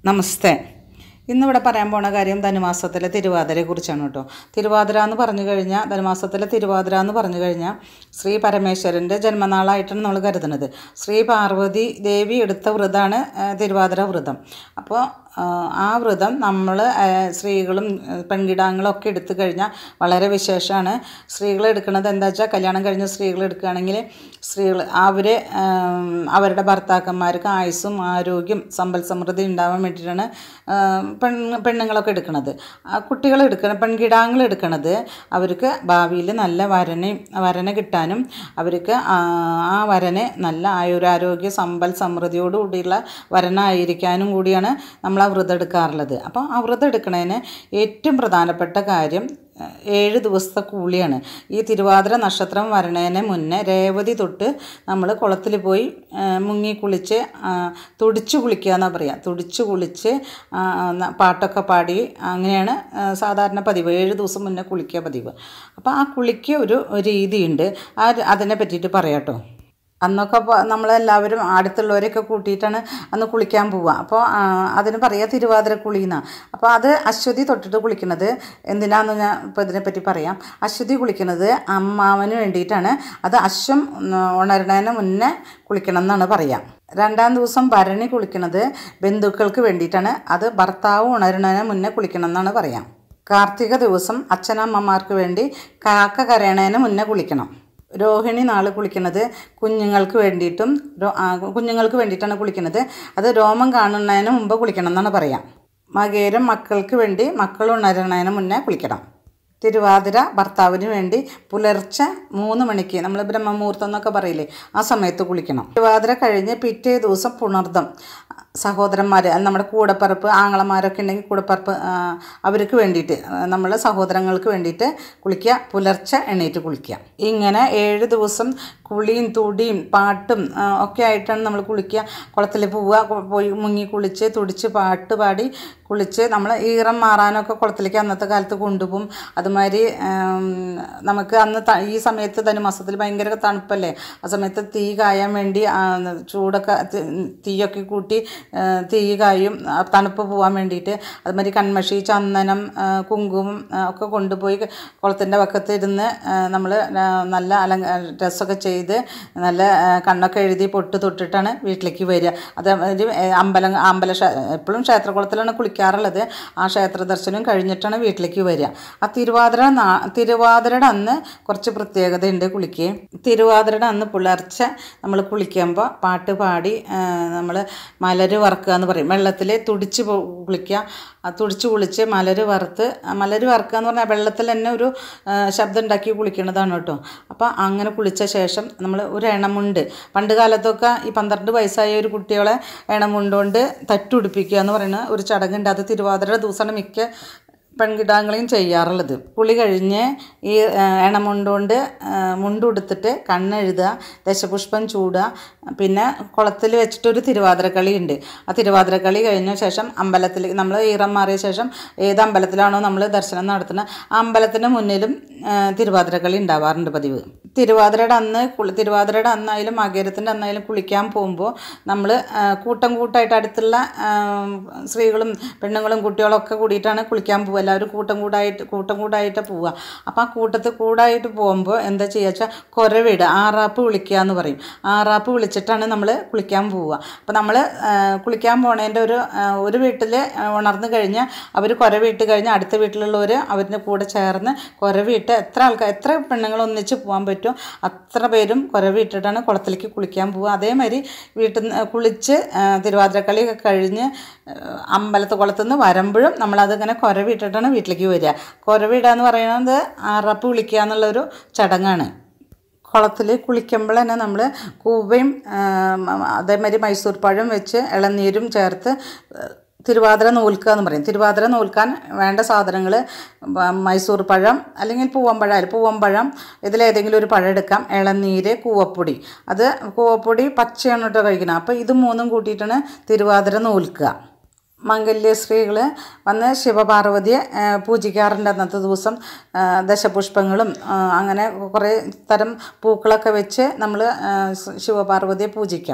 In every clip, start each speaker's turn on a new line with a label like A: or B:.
A: നമസ്തേ ഇന്നിവിടെ പറയാൻ പോണ കാര്യം ധനുമാസത്തിലെ തിരുവാതിരയെ കുറിച്ചാണ് കേട്ടോ തിരുവാതിര എന്ന് പറഞ്ഞു കഴിഞ്ഞാൽ ധനുമാസത്തിലെ തിരുവാതിര എന്ന് പറഞ്ഞു കഴിഞ്ഞാൽ ശ്രീ പരമേശ്വരൻ്റെ ജന്മനാളായിട്ടാണ് നമ്മൾ കരുതുന്നത് ശ്രീ പാർവതി ദേവി എടുത്ത വ്രതമാണ് ആ, തിരുവാതിര വ്രതം അപ്പോൾ ആ, ആ വ്രതം നമ്മൾ സ്ത്രീകളും ആ, പെൺകിടാങ്ങളും ഒക്കെ എടുത്തു കഴിഞ്ഞാൽ വളരെ വിശേഷമാണ് സ്ത്രീകൾ എടുക്കുന്നത് എന്താ വെച്ചാൽ കല്യാണം കഴിഞ്ഞ സ്ത്രീകൾ എടുക്കുകയാണെങ്കിൽ സ്ത്രീകൾ അവർ അവരുടെ ഭർത്താക്കന്മാർക്ക് ആയുസ്സും ആരോഗ്യം സമ്പൽ സമൃദ്ധി ഉണ്ടാവാൻ വേണ്ടിയിട്ടാണ് ആ, പെൺ പെണ്ണുങ്ങളൊക്കെ എടുക്കുന്നത് കുട്ടികൾ എടുക്കണം പെൺകിടാങ്ങൾ എടുക്കണത് അവർക്ക് ഭാവിയിൽ നല്ല വരനെയും വരനെ കിട്ടാനും അവർക്ക് ആ ആ വരനെ നല്ല ആയുരാരോഗ്യ സമ്പൽ സമൃദ്ധിയോട് കൂടിയുള്ള വരനായിരിക്കാനും കൂടിയാണ് നമ്മൾ ആ വ്രതം എടുക്കാറുള്ളത് അപ്പോൾ ആ വ്രതം എടുക്കുന്നതിന് ഏറ്റവും പ്രധാനപ്പെട്ട കാര്യം ഏഹ്, ഏഴ് ദിവസത്തെ കൂലിയാണ് ഈ തിരുവാതിര നക്ഷത്രം വരണതിന് മുന്നേ രേവതി തൊട്ട് നമ്മൾ കുളത്തിൽ പോയി ഏഹ്, മുങ്ങി കുളിച്ച് ആ, തുടിച്ച് കുളിക്കുക എന്നാണ് പറയുക തുടിച്ച് കുളിച്ച് ആ, ന- പാട്ടൊക്കെ പാടി അങ്ങനെയാണ് ആ, സാധാരണ പതിവ് ഏഴ് ദിവസം മുന്നേ കുളിക്കുക പതിവ് അപ്പോൾ ആ കുളിക്ക് ഒരു ഒരു രീതിയുണ്ട് ആ ഒരു- അതിനെ പറ്റിയിട്ട് പറയാം കേട്ടോ അന്നൊക്കെ പ- നമ്മളെല്ലാവരും അടുത്തുള്ളവരെയൊക്കെ കൂട്ടിയിട്ടാണ് അന്ന് കുളിക്കാൻ പോവുക അപ്പോൾ ആ, അതിന് പറയുക തിരുവാതിര കുളി എന്നാണ് അപ്പോൾ അത് അശ്വതി തൊട്ടിട്ട് കുളിക്കുന്നത് എന്തിനാന്ന് ഞാൻ ഇപ്പോൾ ഇതിനെപ്പറ്റി പറയാം അശ്വതി കുളിക്കുന്നത് അമ്മാവന് വേണ്ടിയിട്ടാണ് അത് അശ്വം ഉം, ഉണരുന്നതിന് മുന്നേ കുളിക്കണം എന്നാണ് പറയുക രണ്ടാം ദിവസം ഭരണി കുളിക്കുന്നത് ബന്ധുക്കൾക്ക് വേണ്ടിയിട്ടാണ് അത് ഭർത്താവ് ഉണരുന്നതിന് മുന്നേ കുളിക്കണം എന്നാണ് പറയാം കാർത്തിക ദിവസം അച്ഛനമ്മമാർക്ക് വേണ്ടി കാക്ക കരയണതിന് മുന്നേ കുളിക്കണം രോഹിണി നാൾ കുളിക്കുന്നത് കുഞ്ഞുങ്ങൾക്ക് വേണ്ടിയിട്ടും രോ- ആ, കുഞ്ഞുങ്ങൾക്ക് വേണ്ടിയിട്ടാണ് കുളിക്കുന്നത് അത് രോമം കാണുന്നതിന് മുമ്പ് കുളിക്കണം എന്നാണ് പറയാം മകേരം മക്കൾക്ക് വേണ്ടി മക്കൾ ഉണരുന്നതിന് മുന്നേ കുളിക്കണം തിരുവാതിര ഭർത്താവിന് വേണ്ടി പുലർച്ചെ മൂന്ന് മണിക്ക് നമ്മൾ ബ്രഹ്മമുഹൂർത്തം എന്നൊക്കെ പറയില്ലേ ആ സമയത്ത് കുളിക്കണം തിരുവാതിര കഴിഞ്ഞ് പിറ്റേ ദിവസം പുണർദം സഹോദരന്മാർ നമ്മുടെ കൂടപ്പറപ്പ് ആങ്ങളമാരൊക്കെ ഉണ്ടെങ്കിൽ കൂടപ്പറപ്പ് ആ, അവർക്ക് വേണ്ടിയിട്ട് നമ്മൾ സഹോദരങ്ങൾക്ക് വേണ്ടിയിട്ട് കുളിക്കുക പുലർച്ചെ എണീറ്റ് കുളിക്കുക ഇങ്ങനെ ഏഴ് ദിവസം കുളിയും തുടിയും പാട്ടും ആ, ഒക്കെ ആയിട്ടാണ് നമ്മൾ കുളിക്കുക കുളത്തിൽ പോവുക കു- പോയി മുങ്ങി കുളിച്ച് തുടിച്ച് പാട്ട് പാടി കുളിച്ച് നമ്മൾ ഈറം മാറാനൊക്കെ കുളത്തിലേക്ക് അന്നത്തെ കാലത്ത് കൊണ്ടുപോകും അതുമാതിരി ആം, നമുക്ക് അന്ന് ത- ഈ സമയത്ത് ധനുമാസത്തിൽ ഭയങ്കര തണുപ്പല്ലേ ആ സമയത്ത് തീ കായാൻ വേണ്ടി ആ, ചൂടൊക്കെ തി- തീയൊക്കെ കൂട്ടി ആ, തീ കായും ആ, തണുപ്പ് പോകാൻ വേണ്ടിയിട്ട് അതുമാതിരി കൺമഷി ചന്ദനം ആ, കുങ്കുമം ആ, ഒക്കെ കൊണ്ടുപോയി കുളത്തിൻ്റെ പക്കത്ത് ഇരുന്ന് നമ്മൾ നല്ല അലങ്ക ഡ്രസ്സൊക്കെ ചെയ്ത് നല്ല ആ, കണ്ണൊക്കെ എഴുതി പൊട്ട് തൊട്ടിട്ടാണ് വീട്ടിലേക്ക് വരിക അത് ഒരു അമ്പലം അമ്പല എപ്പോഴും ക്ഷേത്രകുളത്തിലാണ് കുളിക്കാറുള്ളത് ആ ക്ഷേത്ര ദർശനം കഴിഞ്ഞിട്ടാണ് വീട്ടിലേക്ക് വരിക ആ തിരുവാതിര നാ തിരുവാതിരയുടെ അന്ന് കുറച്ച് പ്രത്യേകതയുണ്ട് കുളിക്ക് തിരുവാതിരയുടെ അന്ന് പുലർച്ചെ നമ്മൾ കുളിക്കുമ്പോൾ പാട്ട് പാടി നമ്മൾ മലര് വറുക്കുക എന്ന് പറയും വെള്ളത്തിൽ തുടിച്ച് പോ- കുളിക്കുക ആ തുടിച്ച് കുളിച്ച് മലര് വറുത്ത് ആ മലര് വറുക്കുക എന്ന് പറഞ്ഞാൽ വെള്ളത്തിൽ തന്നെ ഒരു ആ, ശബ്ദം ഉണ്ടാക്കി കുളിക്കുന്നതാണ് കേട്ടോ അപ്പോൾ അങ്ങനെ കുളിച്ച ശേഷം നമ്മൾ ഒരു എണമുണ്ട് പണ്ട് കാലത്തൊക്കെ ഈ പന്ത്രണ്ട് വയസ്സായ ഒരു കുട്ടികളെ എണമുണ്ടുകൊണ്ട് തട്ടുപിടിപ്പിക്കുക എന്ന് പറയുന്ന ഒരു ചടങ്ങുണ്ട് അത് തിരുവാതിര ദിവസമാണ് മിക്ക പെൺകിടാങ്ങളെയും ചെയ്യാറുള്ളത് കുളി കഴിഞ്ഞ് ഈ ആ, എണമുണ്ടുകൊണ്ട് ആ, മുണ്ടുടുത്തിട്ട് കണ്ണെഴുതുക ദശപുഷ്പം ചൂടുക പിന്നെ കുളത്തിൽ വെച്ചിട്ടൊരു തിരുവാതിരക്കളി ഉണ്ട് ആ തിരുവാതിരക്കളി കഴിഞ്ഞ ശേഷം അമ്പലത്തിൽ നമ്മൾ ഈറം മാറിയ ശേഷം ഏത് അമ്പലത്തിലാണോ നമ്മൾ ദർശനം നടത്തുന്നത് ആ അമ്പലത്തിന് മുന്നിലും ആ, തിരുവാതിരക്കളി ഉണ്ടാവാറുണ്ട് പതിവ് തിരുവാതിരയുടെ അന്ന് കുളി തിരുവാതിരയുടെ അന്നായാലും മകേരത്തിൻ്റെ അന്നായാലും കുളിക്കാൻ പോകുമ്പോൾ നമ്മൾ കൂട്ടം കൂട്ടായിട്ട് അടുത്തുള്ള ആ, സ്ത്രീകളും പെണ്ണുങ്ങളും കുട്ടികളും ഒക്കെ കൂടിയിട്ടാണ് കുളിക്കാൻ പോവുക എല്ലാവരും കൂട്ടം കൂടായിട്ട് കൂട്ടം കൂടായിട്ട് പോവുക അപ്പോൾ ആ കൂട്ടത്തിൽ കൂടായിട്ട് പോകുമ്പോൾ എന്താ ചെയ്യുക വെച്ചാൽ കുരവിടുക ആറാപ്പ് വിളിക്കുക എന്ന് പറയും ആറാപ്പ് വിളിച്ചിട്ടാണ് നമ്മൾ കുളിക്കാൻ പോവുക അപ്പോൾ നമ്മൾ കുളിക്കാൻ പോണതിൻ്റെ ഒരു ആ, ഒരു വീട്ടിൽ ഉണർന്നു കഴിഞ്ഞാൽ അവർ കുരവിട്ട് കഴിഞ്ഞാൽ അടുത്ത വീട്ടിലുള്ളവർ അവരുടെ കൂടെ ചേർന്ന് കുരവിട്ട് എത്ര ആൾക്കാർ എത്ര പെണ്ണുങ്ങൾ ഒന്നിച്ച് പോകാൻ പറ്റും അത്ര പേരും കുരവിട്ടിട്ടാണ് കുളത്തിലേക്ക് കുളിക്കാൻ പോവുക അതേമാതിരി വീട്ടിൽ നിന്ന് കുളിച്ച് ആ, തിരുവാതിരക്കളിയൊക്കെ കഴിഞ്ഞ് ആ, അമ്പലത്ത് കുളത്തുനിന്ന് വരുമ്പോഴും നമ്മളതിങ്ങനെ കുരവിട്ടിട്ടാണ് വീട്ടിലേക്ക് വരിക കുരവിടുക എന്ന് പറയുന്നത് ആറപ്പ് വിളിക്കുക എന്നുള്ളൊരു ചടങ്ങാണ് കുളത്തിൽ കുളിക്കുമ്പോൾ തന്നെ നമ്മൾ കൂവയും ആം, അതേമാതിരി മൈസൂർ പഴം വെച്ച് ഇളനീരും ചേർത്ത് തിരുവാതിര നൂൽക്കുക എന്ന് പറയും തിരുവാതിര നൂൽക്കാൻ വേണ്ട സാധനങ്ങൾ മൈസൂർ പഴം അല്ലെങ്കിൽ പൂവമ്പഴം പൂവമ്പഴം ഇതിലേതെങ്കിലും ഒരു പഴം എടുക്കാം ഇളനീര് കൂവപ്പൊടി അത് കൂവപ്പൊടി പച്ചയാണ് കേട്ടോ കഴിക്കുന്നത് അപ്പോൾ ഇത് മൂന്നും കൂട്ടിയിട്ടാണ് തിരുവാതിര നൂൽക്കുക മംഗല്യ സ്ത്രീകൾ വന്ന് ശിവപാർവതിയെ ആ, പൂജിക്കാറുണ്ട് അന്നത്തെ ദിവസം ആ, ദശപുഷ്പങ്ങളും ആ, അങ്ങനെ കുറേ തരം പൂക്കളൊക്കെ വെച്ച് നമ്മൾ ശിവപാർവതിയെ പൂജിക്കാം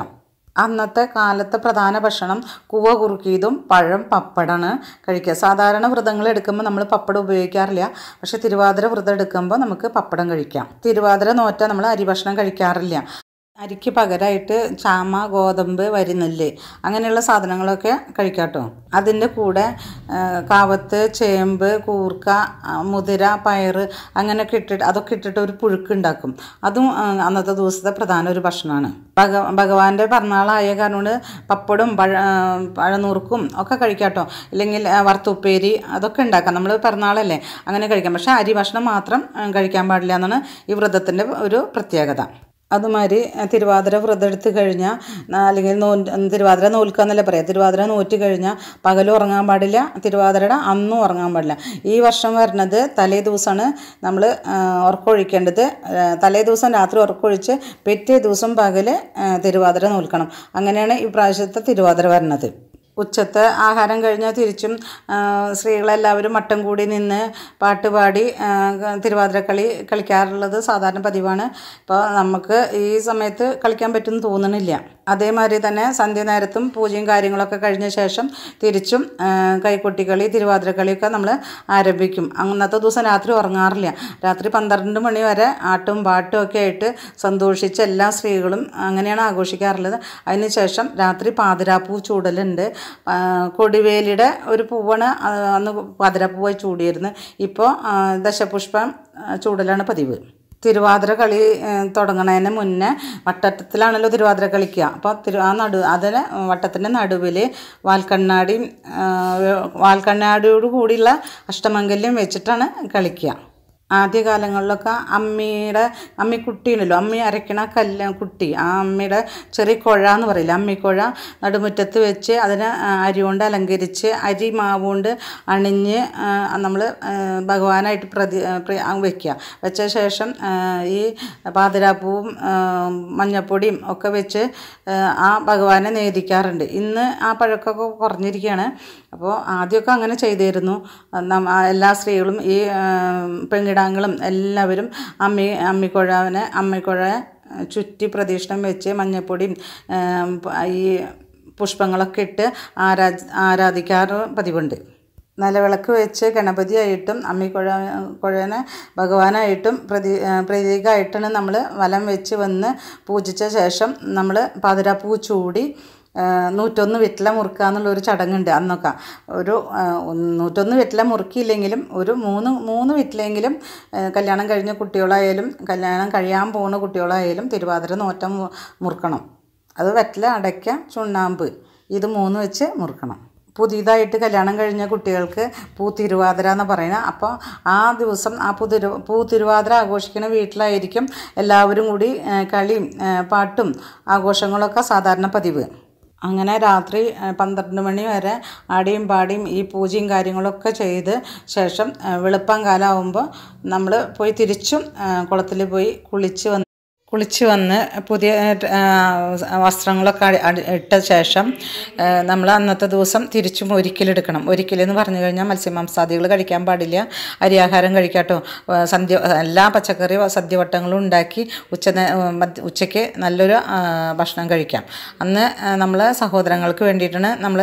A: അന്നത്തെ കാലത്തെ പ്രധാന ഭക്ഷണം കുവ കുറുക്കിയതും പഴം പപ്പടമാണ് കഴിക്കുക സാധാരണ വ്രതങ്ങൾ എടുക്കുമ്പോൾ നമ്മൾ പപ്പടം ഉപയോഗിക്കാറില്ല പക്ഷെ തിരുവാതിര വ്രതം എടുക്കുമ്പോൾ നമുക്ക് പപ്പടം കഴിക്കാം തിരുവാതിര നോറ്റ നമ്മൾ അരി ഭക്ഷണം കഴിക്കാറില്ല അരിക്ക് പകരമായിട്ട് ചാമ ഗോതമ്പ് വരിനെല്ല് അങ്ങനെയുള്ള സാധനങ്ങളൊക്കെ കഴിക്കാം കേട്ടോ അതിൻ്റെ കൂടെ ആ, കാവത്ത് ചേമ്പ് കൂർക്ക ആ, മുതിര പയറ് അങ്ങനെയൊക്കെ ഇട്ടിട്ട് അതൊക്കെ ഇട്ടിട്ട് ഒരു പുഴുക്ക് ഉണ്ടാക്കും അതും ആ, അന്നത്തെ ദിവസത്തെ പ്രധാന ഒരു ഭക്ഷണമാണ് ഭഗ ഭഗവാന്റെ പിറന്നാളായ കാരണം കൊണ്ട് പപ്പടും പഴ ആ, പഴനൂർക്കും ഒക്കെ കഴിക്കാം കേട്ടോ ഇല്ലെങ്കിൽ ആ, വറുത്തുപ്പേരി അതൊക്കെ ഉണ്ടാക്കാം നമ്മൾ പിറന്നാളല്ലേ അങ്ങനെ കഴിക്കാം പക്ഷേ അരി ഭക്ഷണം മാത്രം ആ, കഴിക്കാൻ പാടില്ല എന്നാണ് ഈ വ്രതത്തിൻ്റെ ഒരു പ്രത്യേകത അതുമാതിരി അഹ് തിരുവാതിര വ്രതം എടുത്ത് കഴിഞ്ഞാൽ അല്ലെങ്കിൽ നോ തിരുവാതിര നോൽക്കുക എന്നല്ലേ പറയാം തിരുവാതിര നോറ്റ് കഴിഞ്ഞാൽ പകലും ഉറങ്ങാൻ പാടില്ല തിരുവാതിരയുടെ അന്നും ഉറങ്ങാൻ പാടില്ല ഈ വർഷം വരുന്നത് തലേ ദിവസമാണ് നമ്മൾ ഉറക്കമൊഴിക്കേണ്ടത് ആ, തലേ ദിവസം രാത്രി ഉറക്കമൊഴിച്ച് പിറ്റേ ദിവസം പകൽ തിരുവാതിര നോൽക്കണം അങ്ങനെയാണ് ഈ പ്രാവശ്യത്തെ തിരുവാതിര വരുന്നത് ഉച്ചത്തെ ആഹാരം കഴിഞ്ഞാൽ തിരിച്ചും ആ, സ്ത്രീകളെല്ലാവരും മട്ടം കൂടി നിന്ന് പാട്ട് പാടി ആ, തിരുവാതിരക്കളി കളിക്കാറുള്ളത് സാധാരണ പതിവാണ് ഇപ്പോൾ നമുക്ക് ഈ സമയത്ത് കളിക്കാൻ പറ്റുമെന്ന് തോന്നണില്ല അതേമാതിരി തന്നെ സന്ധ്യ നേരത്തും പൂജയും കാര്യങ്ങളൊക്കെ കഴിഞ്ഞ ശേഷം തിരിച്ചും ആ, കൈക്കൊട്ടിക്കളി തിരുവാതിരക്കളിയൊക്കെ നമ്മൾ ആരംഭിക്കും അന്നത്തെ ദിവസം രാത്രി ഉറങ്ങാറില്ല രാത്രി പന്ത്രണ്ട് മണി വരെ ആട്ടും പാട്ടും ഒക്കെ ആയിട്ട് സന്തോഷിച്ച് എല്ലാ സ്ത്രീകളും അങ്ങനെയാണ് ആഘോഷിക്കാറുള്ളത് അതിനുശേഷം രാത്രി പാതിരാപ്പൂ ചൂടലുണ്ട് ആ, കൊടിവേലിയുടെ ഒരു പൂവാണ് ആ, അന്ന് പാതിരാപ്പൂവായി ചൂടിയിരുന്നത് ഇപ്പോൾ ആ, ദശപുഷ്പം ആ, ചൂടലാണ് പതിവ് തിരുവാതിര കളി ഏഹ്, തുടങ്ങണതിന് മുന്നേ വട്ടത്തിലാണല്ലോ തിരുവാതിര കളിക്കുക അപ്പോൾ തിരു ആ നടു അതിന് വട്ടത്തിൻ്റെ നടുവിൽ വാൽക്കണ്ണാടിയും ഏഹ്, വാൽക്കണ്ണാടിയോട് കൂടിയുള്ള അഷ്ടമംഗല്യം വെച്ചിട്ടാണ് കളിക്കുക ആദ്യകാലങ്ങളിലൊക്കെ അമ്മിയുടെ അമ്മിക്കുട്ടിയുണ്ടല്ലോ അമ്മി അരയ്ക്കണ കല്ല് കുട്ടി ആ അമ്മിയുടെ ചെറിയ കുഴ എന്ന് പറയില്ല അമ്മിക്കുഴ നടുമുറ്റത്ത് വെച്ച് അതിനെ ആ, അരി കൊണ്ട് അലങ്കരിച്ച് അരി മാവ് കൊണ്ട് അണിഞ്ഞ് നമ്മൾ ഭഗവാനായിട്ട് പ്രതി ആ, പ്ര- ആ, വെക്കുക വെച്ച ശേഷം ആ, ഈ പാതിരാപ്പൂവും ആ, മഞ്ഞപ്പൊടിയും ഒക്കെ വെച്ച് ആ, ആ ഭഗവാനെ നേദിക്കാറുണ്ട് ഇന്ന് ആ പഴക്കമൊക്കെ കുറഞ്ഞിരിക്കുകയാണ് അപ്പോൾ ആദ്യമൊക്കെ അങ്ങനെ ചെയ്തിരുന്നു നമ്മ- ആ എല്ലാ സ്ത്രീകളും ഈ ആ, പെൺകിടാങ്ങളും എല്ലാവരും അമ്മി അമ്മിക്കുഴവനെ അമ്മിക്കുഴയെ ചുറ്റി പ്രദക്ഷിണം വെച്ച് മഞ്ഞപ്പൊടിയും ആ, പ- ഈ പുഷ്പങ്ങളൊക്കെ ഇട്ട് ആരാ ആരാധിക്കാറ് പതിവുണ്ട് നിലവിളക്ക് വെച്ച് ഗണപതിയായിട്ടും അമ്മിക്കുഴ കുഴനെ ഭഗവാനായിട്ടും പ്രതി ആ, പ്രതീകമായിട്ടാണ് നമ്മൾ വലം വെച്ച് വന്ന് പൂജിച്ച ശേഷം നമ്മൾ പാതിരാപ്പൂ ചൂടി ആ, നൂറ്റൊന്ന് വെറ്റില മുറുക്കുക എന്നുള്ളൊരു ചടങ്ങുണ്ട് അന്നൊക്കെ ഒരു ആ, ഒന്ന് നൂറ്റൊന്ന് വെറ്റില മുറുക്കിയില്ലെങ്കിലും ഒരു മൂന്ന് മൂന്ന് വെറ്റിലെങ്കിലും ആ, കല്യാണം കഴിഞ്ഞ കുട്ടികളായാലും കല്യാണം കഴിയാൻ പോകുന്ന കുട്ടികളായാലും തിരുവാതിര നോറ്റം മു- മുറുക്കണം അത് വെറ്റില അടയ്ക്ക ചുണ്ണാമ്പ് ഇത് മൂന്ന് വെച്ച് മുറുക്കണം പുതിയതായിട്ട് കല്യാണം കഴിഞ്ഞ കുട്ടികൾക്ക് പൂ തിരുവാതിര എന്ന് പറയുന്നത് അപ്പോൾ ആ ദിവസം ആ പൂ തിരു പൂ തിരുവാതിര ആഘോഷിക്കുന്ന വീട്ടിലായിരിക്കും എല്ലാവരും കൂടി ആ, കളിയും ആ, പാട്ടും ആഘോഷങ്ങളൊക്കെ സാധാരണ പതിവ് അങ്ങനെ രാത്രി ആ, പന്ത്രണ്ട് മണി വരെ ആടിയും പാടിയും ഈ പൂജയും കാര്യങ്ങളൊക്കെ ചെയ്ത് ശേഷം ആ, വെളുപ്പം കാലമാകുമ്പോൾ നമ്മൾ പോയി തിരിച്ചും കുളത്തിൽ പോയി കുളിച്ച് വന്ന് കുളിച്ച് വന്ന് പുതിയ ആ, വസ്ത്രങ്ങളൊക്കെ അടി- അടി- ഇട്ട ശേഷം നമ്മൾ അന്നത്തെ ദിവസം തിരിച്ചും ഒരിക്കലെടുക്കണം ഒരിക്കലെന്ന് പറഞ്ഞു കഴിഞ്ഞാൽ മത്സ്യമാംസാദികൾ കഴിക്കാൻ പാടില്ല അരിയാഹാരം കഴിക്കാട്ടോ ആ, സദ്യ എല്ലാ പച്ചക്കറി സദ്യവട്ടങ്ങളും ഉണ്ടാക്കി ഉച്ച നേ- മധ്യ- ഉച്ചയ്ക്ക് നല്ലൊരു ആ, ഭക്ഷണം കഴിക്കാം അന്ന് നമ്മൾ സഹോദരങ്ങൾക്ക് വേണ്ടിയിട്ടാണ് നമ്മൾ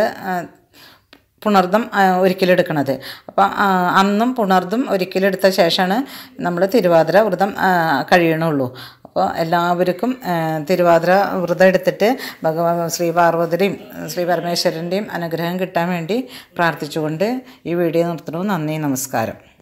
A: പുണർദം ആ, ഒരിക്കലെടുക്കണത് അപ്പോൾ അന്നും പുണർദം ഒരിക്കലെടുത്ത ശേഷമാണ് നമ്മൾ തിരുവാതിര വ്രതം ആ, കഴിയണുള്ളൂ അപ്പോൾ എല്ലാവർക്കും ആ, തിരുവാതിര വ്രതം എടുത്തിട്ട് ഭഗവാൻ ശ്രീ പാർവതിയുടെയും ശ്രീ പരമേശ്വരൻ്റെയും അനുഗ്രഹം കിട്ടാൻ വേണ്ടി പ്രാർത്ഥിച്ചുകൊണ്ട് ഈ വീഡിയോ നിർത്തുന്നു നന്ദി നമസ്കാരം